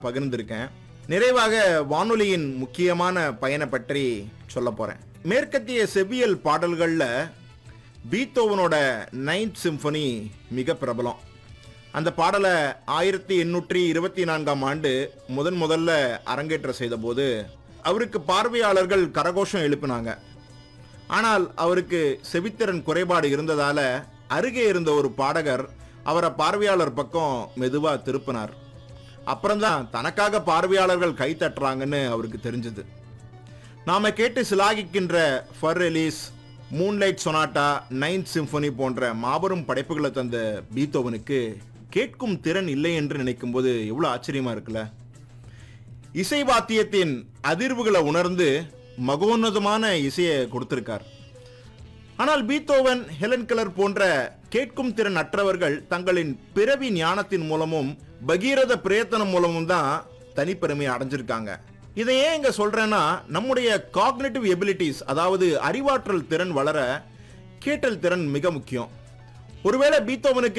பகிர்ந்திருக்கேன் நிறைவாக வானொலியின் முக்கியமான பயனை பற்றி சொல்ல போறேன் மேற்கத்திய செவ்வியல் பாடல்கள்ல பீத்தோவனோட நைன்த் சிம்பனி மிக பிரபலம் அந்த பாடலை ஆயிரத்தி எண்ணூற்றி இருபத்தி நான்காம் ஆண்டு முதன் முதல்ல அரங்கேற்ற செய்தபோது அவருக்கு பார்வையாளர்கள் கரகோஷம் எழுப்பினாங்க ஆனால் அவருக்கு செவித்திறன் குறைபாடு இருந்ததால அருகே இருந்த ஒரு பாடகர் அவரை பார்வையாளர் பக்கம் மெதுவா திருப்பினார் அப்புறம்தான் தனக்காக பார்வையாளர்கள் கை தட்டுறாங்கன்னு அவருக்கு தெரிஞ்சது நாம கேட்டு சிலாகிக்கின்ற Fur Elise moonlight sonata ninth symphony போன்ற மாபெரும் படைப்புகளை தந்த பீத்தோவனுக்கு கேட்கும் திறன் இல்லை என்று நினைக்கும்போது எவ்வளவு ஆச்சரியமா இருக்குல்ல இசை வாத்தியத்தின் அதிர்வுகளை உணர்ந்து மகோன்னதமான இசையை கொடுத்திருக்கார் ஆனால் பீத்தோவன் ஹெலன் கலர் போன்ற கேட்கும் திறன் அற்றவர்கள் தங்களின் பிறவி ஞானத்தின் மூலமும் பகீரத பிரயத்தனம் மூலமும் தான் தனிப்பெருமை அடைஞ்சிருக்காங்க இதை ஏன் இங்க சொல்றேன்னா நம்முடைய காக்னேட்டிவ் எபிலிட்டிஸ் அதாவது அறிவாற்றல் திறன் வளர கேட்டல் திறன் மிக முக்கியம் ஒருவேளை பீத்தோவனுக்கு